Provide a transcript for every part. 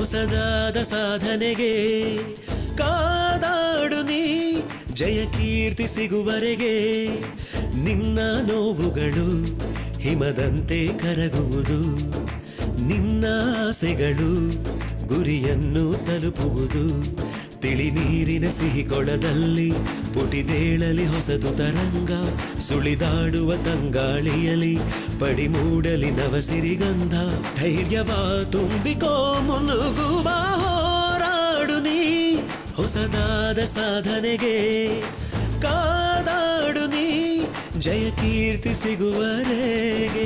ಹೊಸದಾದ ಸಾಧನೆಗೆ ಕಾದಾಡು ನೀ ಜಯ ಕೀರ್ತಿ ಸಿಗುವರೆಗೆ ನಿನ್ನ ನೋವುಗಳು ಹಿಮದಂತೆ ಕರಗುವುದು ನಿನ್ನ ಆಸೆಗಳು ಗುರಿಯನ್ನು ತಲುಪುವುದು ತಿಳಿ ನೀರಿನ ಸಿಹಿ ಕೊಳದಲ್ಲಿ ಪುಟಿದೇಳಲಿ ಹೊಸದು ತರಂಗ ಸುಳಿದಾಡುವ ತಂಗಾಳಿಯಲಿ ಪಡಿಮೂಡಲಿ ನವಸಿರಿಗಂಧ ಧೈರ್ಯವ ತುಂಬಿಕೋ ಮುನ್ನುಗುವ ಹೋರಾಡು ನೀ ಹೊಸದಾದ ಸಾಧನೆಗೆ ಕಾದಾಡು ನೀ ಜಯ ಕೀರ್ತಿ ಸಿಗುವರೆಗೆ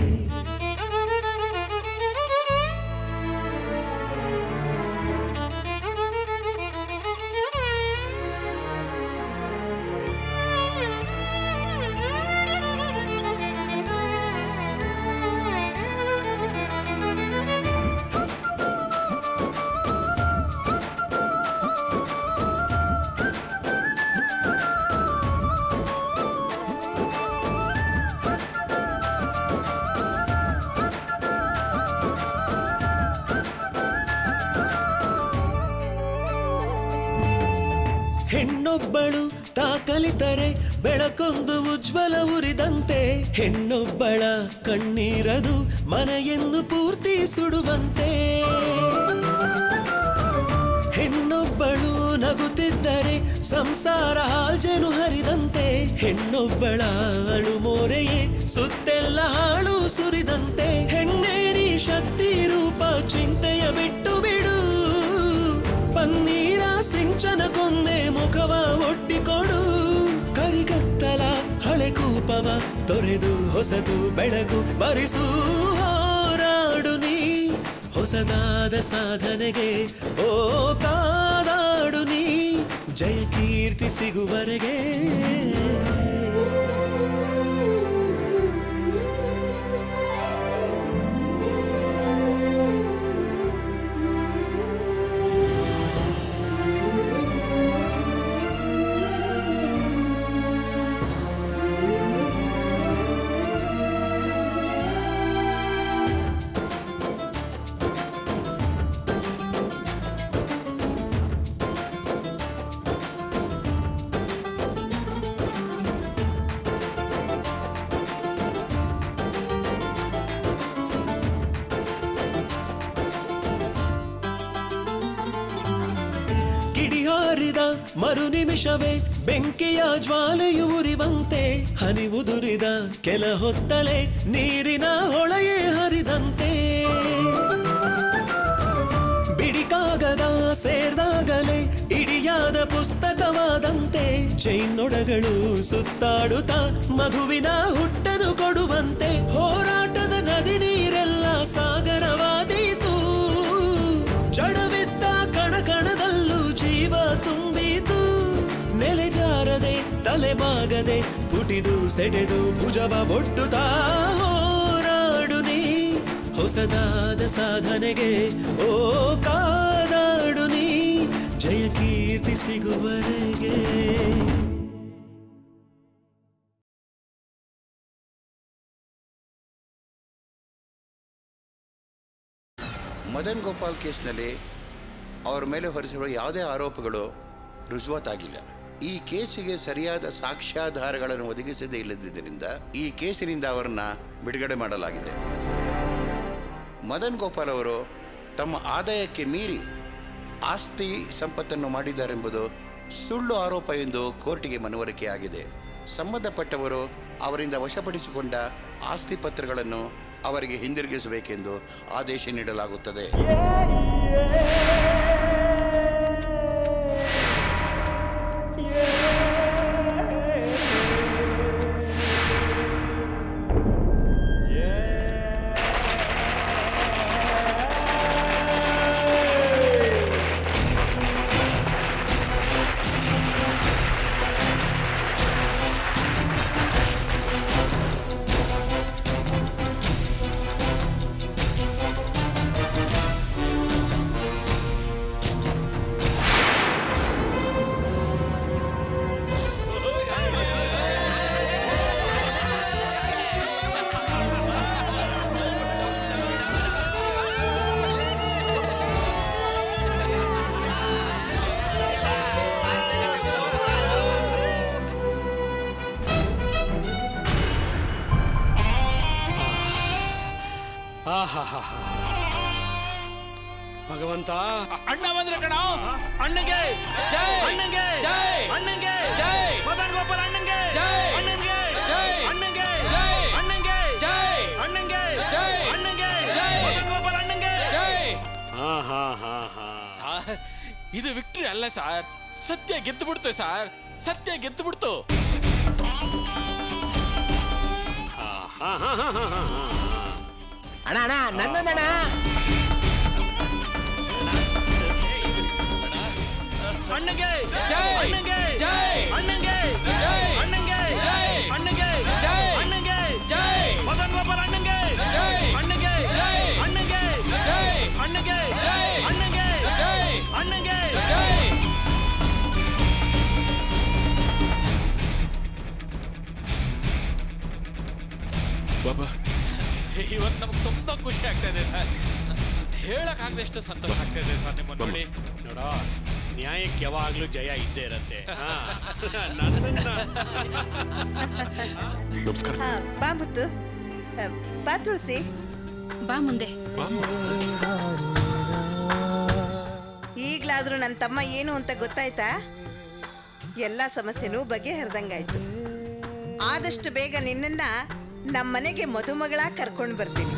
ಹೆಣ್ಣೊಬ್ಬಳು ತಾ ಕಲಿತರೆ ಬೆಳಕೊಂದು ಉಜ್ವಲ ಉರಿದಂತೆ ಹೆಣ್ಣೊಬ್ಬಳ ಕಣ್ಣೀರದು ಮನೆಯನ್ನು ಪೂರ್ತಿ ಸುಡುವಂತೆ ಹೆಣ್ಣೊಬ್ಬಳು ನಗುತ್ತಿದ್ದರೆ ಸಂಸಾರ ಹಾಲ್ಜೆನು ಹರಿದಂತೆ ಹೆಣ್ಣೊಬ್ಬಳ ಅಳು ಮೋರೆಯೇ ಸುತ್ತೆಲ್ಲ ಹಾಳು ಸುರಿದಂತೆ ಹೆಣ್ಣೇರಿ ಶಕ್ತಿ ರೂಪ ಚಿಂತೆಯ ಬಿಟ್ಟು ಬಿಡು ಪನ್ನೀರ ಸಿಂಚನಕ್ಕೊಮ್ಮೆ ಮುಖವ ಒಡ್ಡಿಕೊಡು ಕರಿಗತ್ತಲ ಹಳೆ ಕೂಪವ ತೊರೆದು ಹೊಸದು ಬೆಳಕು ಬರಿಸು ಹೋರಾಡು ನೀ ಹೊಸದಾದ ಸಾಧನೆಗೆ ಓ ಕಾದಾಡು ನೀ ಜಯ ಕೀರ್ತಿ ಸಿಗುವರೆಗೆ ಕಿಡಿಹಾರಿದ ಮರು ನಿಮಿಷವೇ ಬೆಂಕಿಯ ಜ್ವಾಲೆಯು ಉರಿವಂತೆ ಹನಿ ಉದುರಿದ ಕೆಲ ಹೊತ್ತಲೆ ನೀರಿನ ಹೊಳೆಯೇ ಹರಿದಂತೆ ಬಿಡಿಕಾಗದ ಸೇರ್ದಾಗಲೇ ಇಡಿಯಾದ ಪುಸ್ತಕವಾದಂತೆ ಚೈನ್ನೊಡಗಳು ಸುತ್ತಾಡುತ್ತ ಮಧುವಿನ ಹುಟ್ಟನು ಕೊಡುವಂತೆ ಹೋರಾಟದ ನದಿ ನೀರೆಲ್ಲ ಸಾಗರವಾದೀತು ಜಡವಿದ್ದ ಕಣ ಕಣದಲ್ಲೂ ಜೀವ ತುಂಬಿತು ನೆಲೆ ಜಾರದೆ ತಲೆಬಾಗದೆ ಪುಟಿದು ಸೆಡೆದು ಭುಜವ ಒಡ್ಡುತ್ತಾ ಹೋರಾಡು ನೀ ಹೊಸದಾದ ಸಾಧನೆಗೆ ಓ ಕಾದಾಡು ನೀ ಜಯ ಕೀರ್ತಿ ಸಿಗುವರೆಗೆ ಮದನ್ ಗೋಪಾಲ್ ಕೇಸ್ನಲ್ಲಿ ಅವರ ಮೇಲೆ ಹೊರಿಸಿರುವ ಯಾವುದೇ ಆರೋಪಗಳು ರುಜುವಾತಾಗಿಲ್ಲ ಈ ಕೇಸಿಗೆ ಸರಿಯಾದ ಸಾಕ್ಷ್ಯಾಧಾರಗಳನ್ನು ಒದಗಿಸದೇ ಇಲ್ಲದಿದ್ದರಿಂದ ಈ ಕೇಸಿನಿಂದ ಅವರನ್ನ ಬಿಡುಗಡೆ ಮಾಡಲಾಗಿದೆ ಮದನ್ ಗೋಪಾಲ್ ಅವರು ತಮ್ಮ ಆದಾಯಕ್ಕೆ ಮೀರಿ ಆಸ್ತಿ ಸಂಪತ್ತನ್ನು ಮಾಡಿದ್ದಾರೆಂಬುದು ಸುಳ್ಳು ಆರೋಪ ಎಂದು ಕೋರ್ಟಿಗೆ ಮನವರಿಕೆಯಾಗಿದೆ ಸಂಬಂಧಪಟ್ಟವರು ಅವರಿಂದ ವಶಪಡಿಸಿಕೊಂಡ ಆಸ್ತಿ ಪತ್ರಗಳನ್ನು ಅವರಿಗೆ ಹಿಂದಿರುಗಿಸಬೇಕೆಂದು ಆದೇಶ ನೀಡಲಾಗುತ್ತದೆ ಆಹಾಹಾ. ಭಗವಂತ ಅಣ್ಣ ಬಂದ್ರೆ ಕಣ ಅಣ್ಣಂಗೆ ಜೈ ಅಣ್ಣಂಗೆ ಜೈ ಅಣ್ಣಂಗೆ ಜೈ ಮದನ್ ಗೋಪಾಲ್ ಅಣ್ಣಂಗೆ ಜೈ ಅಣ್ಣಂಗೆ ಜೈ ಅಣ್ಣಂಗೆ ಜೈ ಅಣ್ಣಂಗೆ ಜೈ ಅಣ್ಣಂಗೆ ಜೈ ಅಣ್ಣಂಗೆ ಜೈ ಮದನ್ ಗೋಪಾಲ್ ಅಣ್ಣಂಗೆ ಜೈ ಆಹಾಹಾಹಾ. ಸಾರ್ ಇದು ವಿಕ್ಟ್ರಿ ಅಲ್ಲ ಸಾರ್ ಸತ್ಯ ಗೆದ್ದು ಬಿಡ್ತು ಸಾರ್ ಸತ್ಯ ಗೆದ್ದು ಬಿಡ್ತು ಆಹಾಹಾಹಾಹಾ. ಅಣ್ಣ ಅಣ್ಣ ನಂದೊಂದಣ್ಣ ಅಣ್ಣಂಗೆ ಜೈ ಅಣ್ಣಂಗೆ ಜೈ ಅಣ್ಣಂಗೆ ಜೈ ಅಣ್ಣಂಗೆ ಜೈ ಅಣ್ಣಂಗೆ ಜೈ ಅಣ್ಣಂಗೆ ಜೈ ಮದನ್ ಗೋಪಾಲ್ ಅಣ್ಣಂಗೆ ಜೈ ಅಣ್ಣಂಗೆ ಜೈ ಅಣ್ಣಂಗೆ ಜೈ ಅಣ್ಣಂಗೆ ಜೈ ಅಣ್ಣಂಗೆ ಜೈ ಅಣ್ಣಂಗೆ ಜೈ ಬಾಬಾ ಇವತ್ತು ನಮ್ಗೆ ತುಂಬಾ ಖುಷಿ ಆಗ್ತಾ ಇದೆ ಸರ್ ಹೇಳಕ್ ಆಗದಷ್ಟು ಸಂತೋಷ ಆಗ್ತಾ ಇದೆ ಸರ್ ನಿಮ್ಮ ನೋಡಿ ನೋಡ ನ್ಯಾಯಕ್ಕೆ ಯಾವಾಗ್ಲೂ ಜಯ ಇದ್ದೇ ಇರತ್ತೆ ಹಾ. ನನ್ನನ್ನ ನಮಸ್ಕಾರ ಹಾ, ಬಾ ಮುತ್ತು ಆ, ಬಾ ತುಳಸಿ ಬಾ ಮುಂದೆ ಈಗ್ಲಾದ್ರೂ ನನ್ನ ತಮ್ಮ ಏನು ಅಂತ ಗೊತ್ತಾಯ್ತಾ ಎಲ್ಲ ಸಮಸ್ಯೆನೂ ಬಗೆಹರಿದಂಗಾಯ್ತು ಆದಷ್ಟು ಬೇಗ ನಿನ್ನನ್ನ ನಮ್ಮ ಮನೆಗೆ ಮದುಮಗಳ ಕರ್ಕೊಂಡು ಬರ್ತೀನಿ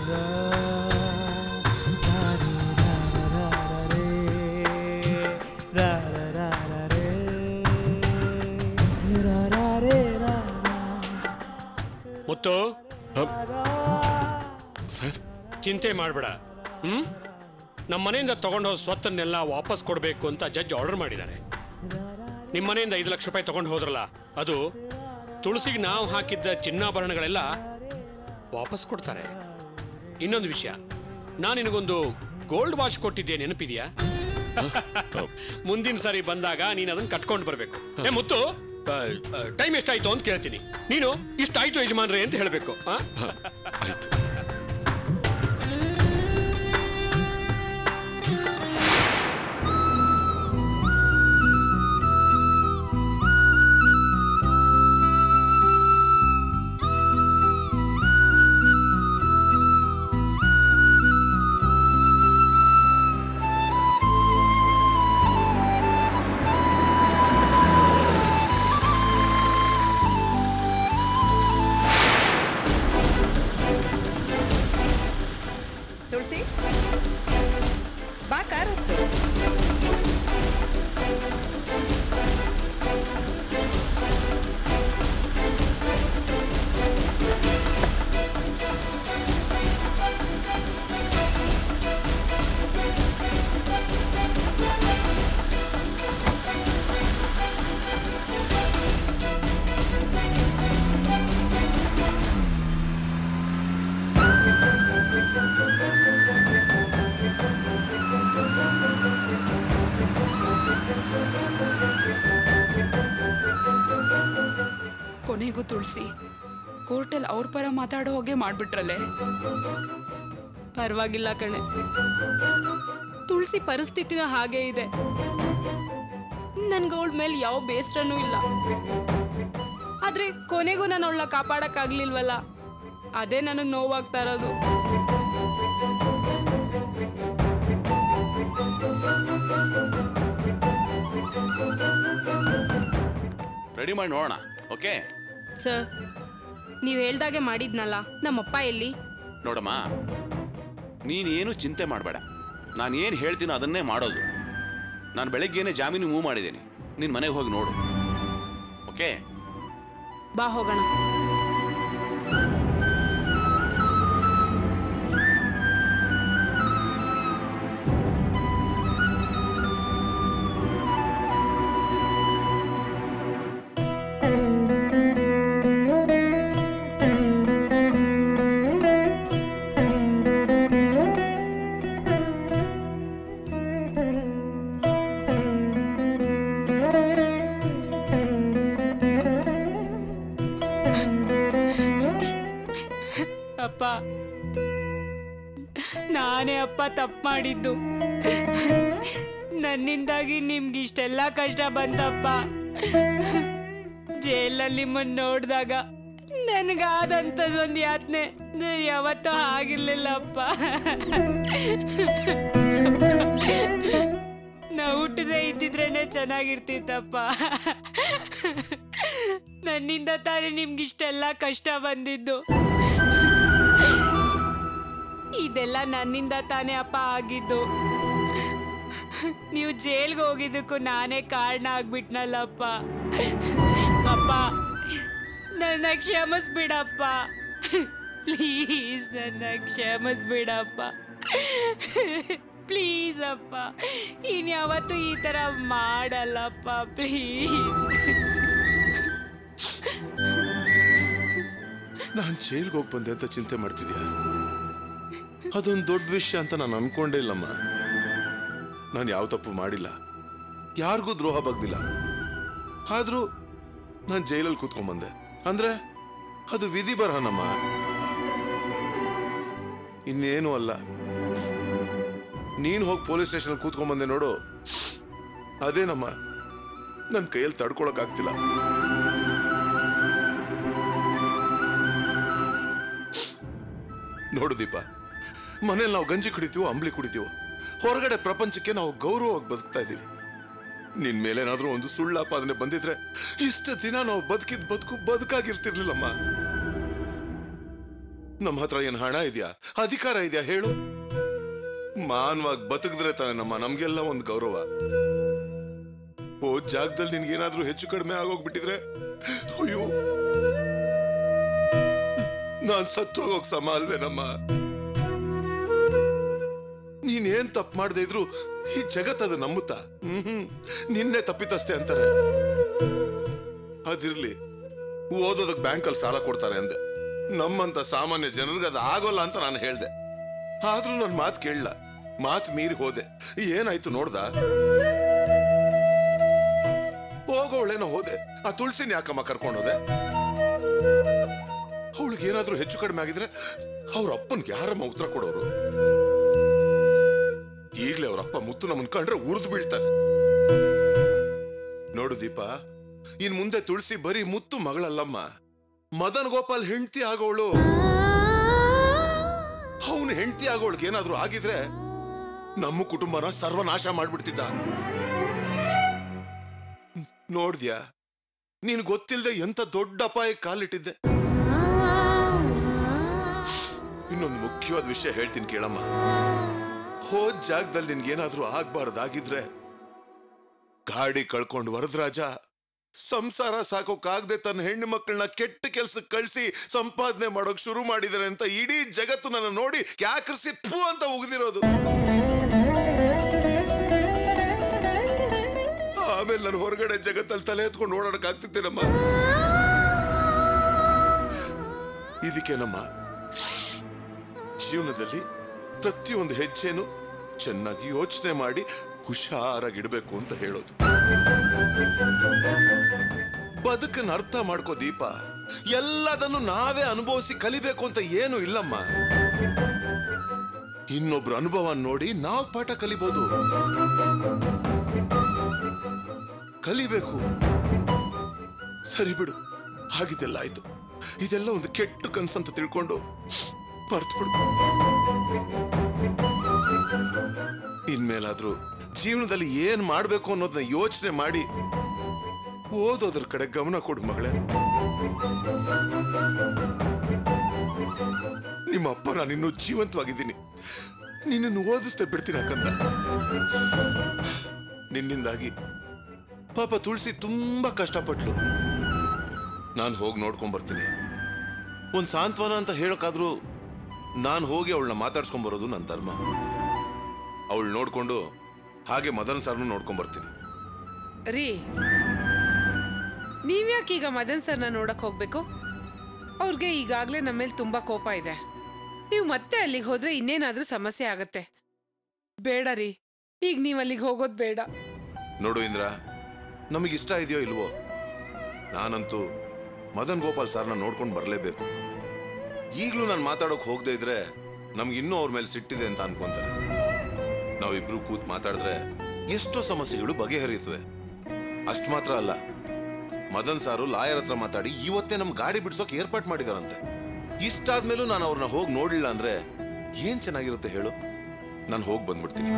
ಮುತ್ತು ಸರ್ ಚಿಂತೆ ಮಾಡಬೇಡ ಹ್ಮ್ ನಮ್ಮ ಮನೆಯಿಂದ ತಗೊಂಡು ಹೋದ ಸ್ವತ್ತನ್ನೆಲ್ಲ ವಾಪಸ್ ಕೊಡಬೇಕು ಅಂತ ಜಡ್ಜ್ ಆರ್ಡರ್ ಮಾಡಿದ್ದಾರೆ ನಿಮ್ಮ ಮನೆಯಿಂದ ಐದು ಲಕ್ಷ ರೂಪಾಯಿ ತಗೊಂಡು ಹೋದ್ರಲ್ಲ ಅದು ತುಳಸಿಗೆ ನಾವು ಹಾಕಿದ್ದ ಚಿನ್ನಾಭರಣಗಳೆಲ್ಲ ವಾಪಸ್ ಕೊಡ್ತಾರೆ ಇನ್ನೊಂದು ವಿಷಯ ನಾನು ನಿನಗೊಂದು ಗೋಲ್ಡ್ ವಾಚ್ ಕೊಟ್ಟಿದ್ದೆ ನೆನಪಿದೆಯಾ ಮುಂದಿನ ಸಾರಿ ಬಂದಾಗ ನೀನು ಅದನ್ನ ಕಟ್ಕೊಂಡು ಬರಬೇಕು ಏ ಮುತ್ತು ಟೈಮ್ ಎಷ್ಟಾಯ್ತು ಅಂತ ಕೇಳ್ತೀನಿ ನೀನು ಇಷ್ಟಾಯ್ತು ಯಜಮಾನ್ರೆ ಅಂತ ಹೇಳಬೇಕು ಆಯ್ತು ತುಳಸಿ ಬಾ ಕಾರ್ ಹತ್ತು ಕೊನೆಗೂ ತುಳಸಿ ಕೋರ್ಟಲ್ಲಿ ಅವ್ರ ಪರ ಮಾತಾಡೋ ಹೋಗೆ ಮಾಡ್ಬಿಟ್ರಲ್ಲೇ ಪರವಾಗಿಲ್ಲ ಕಣೆ ತುಳಸಿ ಪರಿಸ್ಥಿತಿನ ಹಾಗೆ ಇದೆ ನನ್ಗೆ ಅವಳ ಮೇಲೆ ಯಾವ ಬೇಸರನೂ ಇಲ್ಲ ಆದ್ರೆ ಕೊನೆಗೂ ನಾನು ಅವಳನ್ನ ಕಾಪಾಡಕ್ಕಾಗ್ಲಿಲ್ವಲ್ಲ ಅದೇ ನನಗೆ ನೋವಾಗ್ತಾ ಇರೋದು ರೆಡಿ ಮಾಡಿ ನೋಡೋಣ ಓಕೆ ಸರ್ ನೀವು ಹೇಳ್ದಾಗೆ ಮಾಡಿದ್ನಲ್ಲ ನಮ್ಮಪ್ಪ ಎಲ್ಲಿ ನೋಡಮ್ಮ ನೀನೇನು ಚಿಂತೆ ಮಾಡಬೇಡ ನಾನು ಏನು ಹೇಳ್ತೀನೋ ಅದನ್ನೇ ಮಾಡೋದು ನಾನು ಬೆಳಗ್ಗೆನೆ ಜಾಮೀನು ಮೂವ್ ಮಾಡಿದ್ದೀನಿ ನಿನ್ನ ಮನೆಗೆ ಹೋಗಿ ನೋಡು ಓಕೆ ಬಾ ಹೋಗೋಣ ಅಪ್ಪ ನಾನೇ ಅಪ್ಪ ತಪ್ಪು ಮಾಡಿದ್ದು ನನ್ನಿಂದಾಗಿ ನಿಮ್ಗೆ ಇಷ್ಟೆಲ್ಲ ಕಷ್ಟ ಬಂತಪ್ಪ ಜೈಲಲ್ಲಿ ನಿಮ್ಮನ್ನು ನೋಡಿದಾಗ ನನಗಾದಂಥದ್ದು ಒಂದು ಯಾತನೆ ನಾನು ಯಾವತ್ತೂ ಆಗಿರ್ಲಿಲ್ಲಪ್ಪ ನಾ ಹುಟ್ಟದೆ ಇದ್ದಿದ್ರೇನೆ ಚೆನ್ನಾಗಿರ್ತಿತ್ತಪ್ಪ ನನ್ನಿಂದ ತಾನೇ ನಿಮ್ಗಿಷ್ಟೆಲ್ಲ ಕಷ್ಟ ಬಂದಿದ್ದು ಇದೆಲ್ಲ ನನ್ನಿಂದ ತಾನೇ ಅಪ್ಪ ಆಗಿದ್ದು ನೀವು ಜೈಲ್ಗೆ ಹೋಗಿದ್ದಕ್ಕೂ ನಾನೇ ಕಾರಣ ಆಗ್ಬಿಟ್ನಲ್ಲಪ್ಪ ಅಪ್ಪ ನನ್ನ ಕ್ಷಮಿಸ್ಬಿಡಪ್ಪ ಪ್ಲೀಸ್ ನನ್ನ ಕ್ಷಮಿಸ್ಬಿಡಪ್ಪ ಪ್ಲೀಸ್ ಅಪ್ಪ ಇನ್ಯಾವತ್ತೂ ಈ ಥರ ಮಾಡಲ್ಲಪ್ಪ ಪ್ಲೀಸ್ ನಾನು ಜೈಲ್ಗೆ ಹೋಗಿ ಬಂದೆ ಅಂತ ಚಿಂತೆ ಮಾಡ್ತಿದ್ಯಾ ಅದೊಂದು ದೊಡ್ಡ ವಿಷಯ ಅಂತ ನಾನು ಅನ್ಕೊಂಡೇ ಇಲ್ಲಮ್ಮ ನಾನು ಯಾವ ತಪ್ಪು ಮಾಡಿಲ್ಲ ಯಾರಿಗೂ ದ್ರೋಹ ಬಗ್ದಿಲ್ಲ ಆದ್ರೂ ನಾನು ಜೈಲಲ್ಲಿ ಕೂತ್ಕೊಂಡ್ಬಂದೆ ಅಂದ್ರೆ ಅದು ವಿಧಿ ಬರಹನಮ್ಮ ಇನ್ನೇನು ಅಲ್ಲ ನೀನು ಹೋಗಿ ಪೊಲೀಸ್ ಸ್ಟೇಷನ್ ಕೂತ್ಕೊಂಡ್ಬಂದೆ ನೋಡು ಅದೇನಮ್ಮ ನನ್ನ ಕೈಯಲ್ಲಿ ತಡ್ಕೊಳಕ್ಕಾಗ್ತಿಲ್ಲ ನೋಡು ದೀಪ ಮನೇಲಿ ನಾವು ಗಂಜಿ ಕುಡಿತೀವೋ ಅಂಬ್ಲಿ ಕುಡಿತೀವೋ ಹೊರಗಡೆ ಪ್ರಪಂಚಕ್ಕೆ ನಾವು ಗೌರವವಾಗಿ ಬದುಕ್ತಾ ಇದ್ದೀವಿ ನಿನ್ ಮೇಲೇನಾದ್ರೂ ಒಂದು ಸುಳ್ಳಾಪಾದನೆ ಬಂದಿದ್ರೆ ಇಷ್ಟು ದಿನ ನಾವು ಬದುಕಿದ್ ಬದುಕು ಬದುಕಾಗಿರ್ತಿರ್ಲಿಲ್ಲಮ್ಮ ನಮ್ಮ ಹತ್ರ ಏನ್ ಹಣ ಇದೆಯಾ ಅಧಿಕಾರ ಇದೆಯಾ ಹೇಳು ಮಾನವಾಗಿ ಬದುಕಿದ್ರೆ ತಾನೆ ನಮ್ಮ ನಮ್ಗೆಲ್ಲ ಒಂದು ಗೌರವ ಹೋದ್ ಜಾಗದಲ್ಲಿ ನಿನ್ಗೇನಾದ್ರೂ ಹೆಚ್ಚು ಕಡಿಮೆ ಆಗೋಗ್ಬಿಟ್ಟಿದ್ರೆ ಅಯ್ಯೋ ನಾನ್ ಸತ್ತು ಹೋಗೋಕ್ ಸಮ ಅಲ್ವೇನಮ್ಮ ನೀನೇನ್ ತಪ್ಪು ಮಾಡದೆ ಇದ್ರು ಈ ಜಗತ್ತದು ನಂಬುತ್ತಾ ಹ್ಮ್ ಹ್ಮ್. ನಿನ್ನೆ ತಪ್ಪಿತಸ್ತೆ ಅಂತಾರೆ ಅದಿರ್ಲಿ ಓದೋದಕ್ ಬ್ಯಾಂಕಲ್ಲಿ ಸಾಲ ಕೊಡ್ತಾರೆ ಅಂದೆ ನಮ್ಮಂತ ಸಾಮಾನ್ಯ ಜನರಿಗೆ ಅದು ಆಗೋಲ್ಲ ಅಂತ ನಾನು ಹೇಳ್ದೆ ಆದ್ರೂ ನನ್ನ ಮಾತು ಕೇಳಲ್ಲ ಮಾತು ಮೀರಿ ಹೋದೆ ಏನಾಯ್ತು ನೋಡ್ದ ಹೋಗೋಳೇನೋ ಹೋದೆ ಆ ತುಳಸಿನ ಯಾಕಮ್ಮ ಕರ್ಕೊಂಡೋದೆ ಅವಳಿಗೆ ಏನಾದ್ರೂ ಹೆಚ್ಚು ಕಡಿಮೆ ಆಗಿದ್ರೆ ಅವ್ರ ಅಪ್ಪನ್ಗೆ ಯಾರಮ್ಮ ಉತ್ತರ ಕೊಡೋರು ಈಗ್ಲೇ ಅವ್ರ ಅಪ್ಪ ಮುತ್ತು ನಮ್ಮನ್ ಕಂಡ್ರೆ ಉರಿದು ಬೀಳ್ತಾನೆ ನೋಡು ದೀಪ ಇನ್ ಮುಂದೆ ತುಳಸಿ ಬರೀ ಮುತ್ತು ಮಗಳಲ್ಲಮ್ಮ ಮದನ್ ಗೋಪಾಲ್ ಹೆಂಡತಿ ಆಗೋಳು ಅವನು ಹೆಂಡತಿ ಆಗೋಳ್ಗೆ ಏನಾದ್ರೂ ಆಗಿದ್ರೆ ನಮ್ಮ ಕುಟುಂಬನ ಸರ್ವನಾಶ ಮಾಡ್ಬಿಡ್ತಿದ್ದ ನೋಡ್ದ್ಯಾ ನೀನ್ ಗೊತ್ತಿಲ್ಲದೆ ಎಂತ ದೊಡ್ಡ ಅಪಾಯಕ್ಕೆ ಕಾಲಿಟ್ಟಿದ್ದೆ ಇನ್ನೊಂದು ಮುಖ್ಯವಾದ ವಿಷಯ ಹೇಳ್ತೀನಿ ಕೇಳಮ್ಮ ಹೋದ್ ಜಾಗದಲ್ಲಿ ನಿನ್ಗೇನಾದ್ರೂ ಆಗ್ಬಾರ್ದಾಗಿದ್ರೆ ಗಾಡಿ ಕಳ್ಕೊಂಡು ವರದರಾಜ ಸಂಸಾರ ಸಾಕೋಕಾಗದೆ ತನ್ನ ಹೆಣ್ಣು ಮಕ್ಕಳನ್ನ ಕೆಟ್ಟ ಕೆಲ್ಸಕ್ಕೆ ಕಳಿಸಿ ಸಂಪಾದನೆ ಮಾಡೋಕ್ ಶುರು ಮಾಡಿದಾರೆ ಅಂತ ಇಡೀ ಜಗತ್ತು ನನ್ನ ನೋಡಿ ಕ್ಯಾಕರಿಸಿ ಫೂ ಅಂತ ಉಗಿದಿರೋದು ಆಮೇಲೆ ನಾನು ಹೊರಗಡೆ ಜಗತ್ತಲ್ಲಿ ತಲೆ ಎತ್ಕೊಂಡು ಓಡಾಡಕ್ ಆಗ್ತಿದ್ದೇನಮ್ಮ ಇದಕ್ಕೇನಮ್ಮ ಜೀವನದಲ್ಲಿ ಪ್ರತಿಯೊಂದು ಹೆಜ್ಜೆನು ಚೆನ್ನಾಗಿ ಯೋಚನೆ ಮಾಡಿ ಹುಷಾರಾಗಿಡ್ಬೇಕು ಅಂತ ಹೇಳೋದು ಬದುಕನ್ನ ಅರ್ಥ ಮಾಡ್ಕೋ ದೀಪ ಎಲ್ಲದನ್ನು ನಾವೇ ಅನುಭವಿಸಿ ಕಲಿಬೇಕು ಅಂತ ಏನು ಇಲ್ಲಮ್ಮ ಇನ್ನೊಬ್ರ ಅನುಭವ ನೋಡಿ ನಾವು ಪಾಠ ಕಲಿಬಹುದು ಕಲಿಬೇಕು ಸರಿ ಬಿಡು ಹಾಗಿದೆಲ್ಲ ಆಯ್ತು ಇದೆಲ್ಲ ಒಂದು ಕೆಟ್ಟ ಕನ್ಸಂತ ತಿಳ್ಕೊಂಡು ಮರ್ತು ಬಿಡು ಇನ್ಮೇಲಾದ್ರೂ ಜೀವನದಲ್ಲಿ ಏನ್ ಮಾಡ್ಬೇಕು ಅನ್ನೋದನ್ನ ಯೋಚನೆ ಮಾಡಿ ಓದೋದ್ರ ಕಡೆ ಗಮನ ಕೊಡು ಮಗಳೇ ನಿಮ್ಮ ಅಪ್ಪ ನಾನು ಇನ್ನೂ ಜೀವಂತವಾಗಿದ್ದೀನಿ ನಿನ್ನನ್ನು ಓದಿಸ್ದೆ ಬಿಡ್ತೀನಿ ಅಕ್ಕಂದ ನಿನ್ನಿಂದಾಗಿ ಪಾಪ ತುಳಸಿ ತುಂಬಾ ಕಷ್ಟಪಟ್ಲು ನಾನು ಹೋಗಿ ನೋಡ್ಕೊಂಡ್ ಬರ್ತೀನಿ ಒಂದ್ ಸಾಂತ್ವನ ಅಂತ ಹೇಳೋಕಾದ್ರೂ ನಾನು ಹೋಗಿ ಅವಳನ್ನ ಮಾತಾಡ್ಸ್ಕೊಂಡ್ ಬರೋದು ನನ್ನ ಧರ್ಮ ಅವಳು ನೋಡ್ಕೊಂಡು ಹಾಗೆ ಮದನ್ ಸರ್ನು ನೋಡ್ಕೊಂಡ್ ಬರ್ತೀನಿ ರೀ ನೀವ್ಯಾಕೆ ಈಗ ಮದನ್ ಸರ್ನ ನೋಡಕ್ ಹೋಗ್ಬೇಕು ಅವ್ರಿಗೆ ಈಗಾಗ್ಲೇ ನಮ್ಮ ಮೇಲೆ ತುಂಬಾ ಕೋಪ ಇದೆ ನೀವು ಮತ್ತೆ ಅಲ್ಲಿಗೆ ಹೋದ್ರೆ ಇನ್ನೇನಾದ್ರೂ ಸಮಸ್ಯೆ ಆಗತ್ತೆ ಬೇಡ ರೀ ಈಗ ನೀವು ಅಲ್ಲಿಗೆ ಹೋಗೋದು ಬೇಡ ನೋಡು ಇಂದ್ರ ನಮಗಿಷ್ಟ ಇದೆಯೋ ಇಲ್ವೋ ನಾನಂತೂ ಮದನ್ ಗೋಪಾಲ್ ಸರ್ನ ನೋಡ್ಕೊಂಡು ಬರಲೇಬೇಕು ಈಗಲೂ ನಾನು ಮಾತಾಡೋಕೆ ಹೋಗದೆ ಇದ್ರೆ ನಮ್ಗೆ ಇನ್ನೂ ಅವ್ರ ಮೇಲೆ ಸಿಟ್ಟಿದೆ ಅಂತ ಅನ್ಕೊಂತಾರೆ ನಾವಿಬ್ರು ಕೂತ್ ಮಾತಾಡಿದ್ರೆ ಎಷ್ಟೋ ಸಮಸ್ಯೆಗಳು ಬಗೆಹರಿಯುತ್ತವೆ ಅಷ್ಟು ಮಾತ್ರ ಅಲ್ಲ ಮದನ್ ಸಾರು ಲಾಯರ್ ಹತ್ರ ಮಾತಾಡಿ ಇವತ್ತೇ ನಮ್ ಗಾಡಿ ಬಿಡ್ಸೋಕೆ ಏರ್ಪಾಟ್ ಮಾಡಿದಾರಂತೆ ಇಷ್ಟಾದ್ಮೇಲೂ ನಾನು ಅವ್ರನ್ನ ಹೋಗಿ ನೋಡ್ಲಿಲ್ಲ ಅಂದ್ರೆ ಏನ್ ಚೆನ್ನಾಗಿರುತ್ತೆ ಹೇಳು ನಾನು ಹೋಗಿ ಬಂದ್ಬಿಡ್ತೀನಿ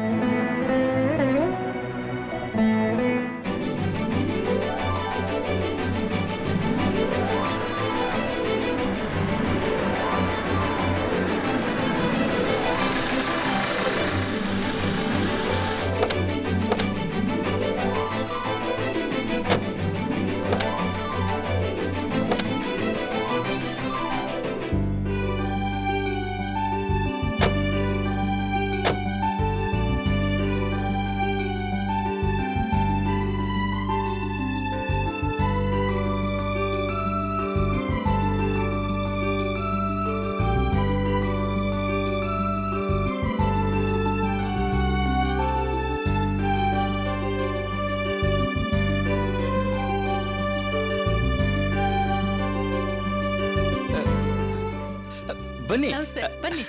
ಬನ್ನಿ ನಮಸ್ತೆ ಬನ್ನಿ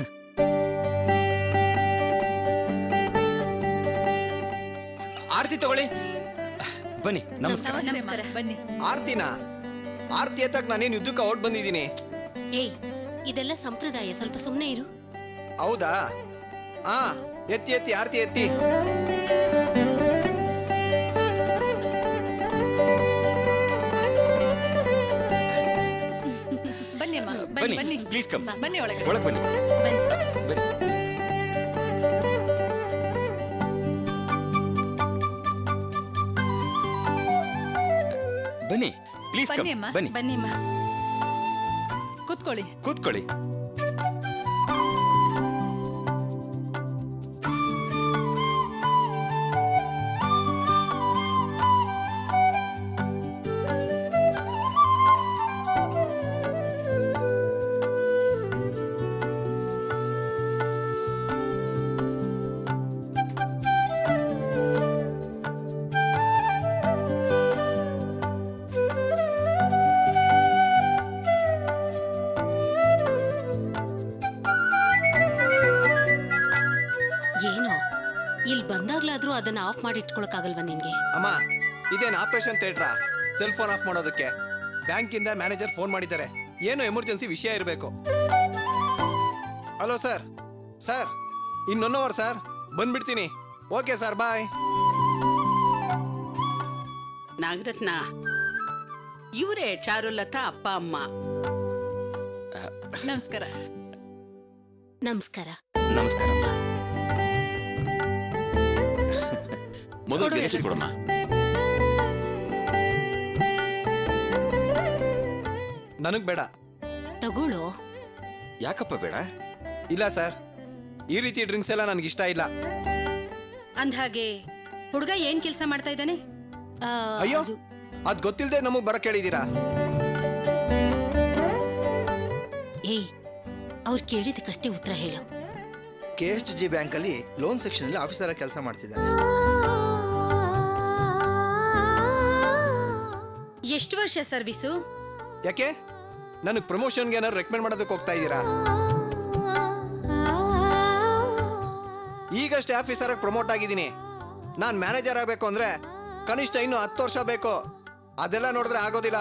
ಆರತಿ ತಗೊಳ್ಳಿ ಬನ್ನಿ ನಮಸ್ಕಾರ ನಮಸ್ಕಾರ ಬನ್ನಿ ಆರ್ತಿನಾ ಆರ್ತಿ ಎತ್ತಕ್ ನಾನೇನು ಯುದ್ಧಕ್ಕೆ ಔಟ್ ಬಂದಿದ್ದೀನಿ ಏಯ್ ಇದೆಲ್ಲ ಸಂಪ್ರದಾಯ ಸ್ವಲ್ಪ ಸುಮ್ಮನೆ ಇರು ಹೌದಾ ಆ ಎತ್ತಿ ಎತ್ತಿ ಆರ್ತಿ ಎತ್ತಿ ಬನ್ನಿ ಅಮ್ಮ ಬನ್ನಿ ಬನ್ನಿ ಬನ್ನಿ ಪ್ಲೀಸ್ ಕಮ್ ಬನ್ನಿ ಒಳಗೆ ಒಳಗೆ ಬನ್ನಿ ಬನ್ನಿ ಬನ್ನಿ ಪ್ಲೀಸ್ ಕಮ್ ಬನ್ನಿ ಅಮ್ಮ ಬನ್ನಿ ಬನ್ನಿ ಅಮ್ಮ ಕೂತ್ಕೊಳ್ಳಿ ಕೂತ್ಕೊಳ್ಳಿ ಏನೋ ಇಲ್ಲಿ ಬಂದಾಗ್ಲಾದ್ರೂ ಅದನ್ನ ಆಫ್ ಮಾಡಿ ಇಟ್ಕೊಳಕ್ಕಾಗಲ್ವಾ ನಿನ್ಗೆ ಅಮ್ಮ ಇದೇನು ಆಪರೇಷನ್ ಥಿಯೇಟ್ರಾ ಸೆಲ್ ಫೋನ್ ಆಫ್ ಮಾಡೋದಕ್ಕೆ ಬ್ಯಾಂಕಿಂದ ಮ್ಯಾನೇಜರ್ ಫೋನ್ ಮಾಡಿದ್ದಾರೆ ಏನು ಎಮರ್ಜೆನ್ಸಿ ವಿಷಯ ಇರಬೇಕು ಹಲೋ ಸರ್ ಸರ್ ಇನ್ನೊನ್ ಅವರ್ ಸರ್ ಬಂದ್ಬಿಡ್ತೀನಿ ಓಕೆ ಸರ್ ಬಾಯ್ ನಾಗರತ್ನ ಇವರೇ ಚಾರುಲತಾ ಅಪ್ಪ ಅಮ್ಮ ನಮಸ್ಕಾರ ನಮಸ್ಕಾರ ನಮಸ್ಕಾರ ಮೊದಲು ಕೊಡು ಗೆಸ್ಟ್ ಎಷ್ಟ್ ಕೊಡಮ್ಮ ನನಗ್ ಬೇಡ ತಗೊಳ್ಳೋ ಯಾಕಪ್ಪ ಬೇಡ ಇಲ್ಲ ಸರ್ ಈ ರೀತಿ ಡ್ರಿಂಕ್ಸ್ ಎಲ್ಲ ನನಗೆ ಇಷ್ಟ ಇಲ್ಲ ಅಂದ್ಹಾಗೆ ಹುಡುಗ ಏನ್ ಕೆಲಸ ಮಾಡ್ತಾ ಇದ್ದಾನೆ ಅಯ್ಯೋ ಅದ್ ಗೊತ್ತಿಲ್ಲದೆ ನಮಗ್ ಬರಕ್ ಹೇಳಿದೀರಾ ಏಯ್ ಅವ್ರು ಕೇಳಿದಕ್ಕಷ್ಟೇ ಉತ್ತರ ಹೇಳು ಕೆ ಎಸ್ ಜಿ ಬ್ಯಾಂಕಲ್ಲಿ ಲೋನ್ ಸೆಕ್ಷನಲ್ಲಿ ಆಫೀಸರ್ ಕೆಲಸ ಮಾಡ್ತಿದ್ದಾನೆ ಎಷ್ಟು ವರ್ಷ ಸರ್ವಿಸು ಯಾಕೆ ನನಗೆ ಪ್ರಮೋಷನ್ಗೆ ಏನಾದ್ರು ರೆಕಮೆಂಡ್ ಮಾಡೋದಕ್ಕೆ ಹೋಗ್ತಾ ಇದ್ದೀರಾ ಈಗಷ್ಟೇ ಆಫೀಸರ್ ಪ್ರಮೋಟ್ ಆಗಿದ್ದೀನಿ ನಾನು ಮ್ಯಾನೇಜರ್ ಆಗಬೇಕು ಅಂದ್ರೆ ಕನಿಷ್ಠ ಇನ್ನು ಹತ್ತು ವರ್ಷ ಬೇಕು ಅದೆಲ್ಲ ನೋಡಿದ್ರೆ ಆಗೋದಿಲ್ಲ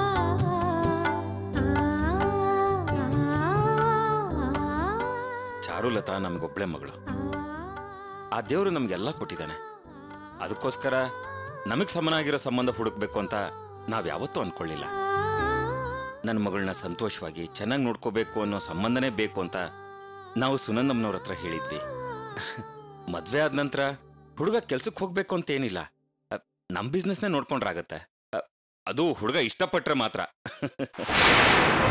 ಚಾರುಲತಾ ನಮ್ಗೊಬ್ಳೆ ಮಗಳು ಆ ದೇವರು ನಮ್ಗೆಲ್ಲ ಕೊಟ್ಟಿದ್ದಾನೆ ಅದಕ್ಕೋಸ್ಕರ ನಮಗೆ ಸಮನಾಗಿರೋ ಸಂಬಂಧ ಹುಡುಕ್ಬೇಕು ಅಂತ ನಾವ್ ಯಾವತ್ತೂ ಅನ್ಕೊಳ್ಳಿಲ್ಲ ನನ್ನ ಮಗಳನ್ನ ಸಂತೋಷವಾಗಿ ಚೆನ್ನಾಗಿ ನೋಡ್ಕೋಬೇಕು ಅನ್ನೋ ಸಂಬಂಧನೇ ಬೇಕು ಅಂತ ನಾವು ಸುನಂದಮ್ಮನವ್ರ ಹತ್ರ ಹೇಳಿದ್ವಿ ಮದ್ವೆ ಆದ ನಂತರ ಹುಡುಗ ಕೆಲ್ಸಕ್ಕೆ ಹೋಗ್ಬೇಕು ಅಂತ ಏನಿಲ್ಲ ಅ, ನಮ್ ಬಿಸ್ನೆಸ್ನೇ ನೋಡ್ಕೊಂಡ್ರಾಗತ್ತೆ ಅ, ಅದು ಹುಡುಗ ಇಷ್ಟಪಟ್ರೆ ಮಾತ್ರ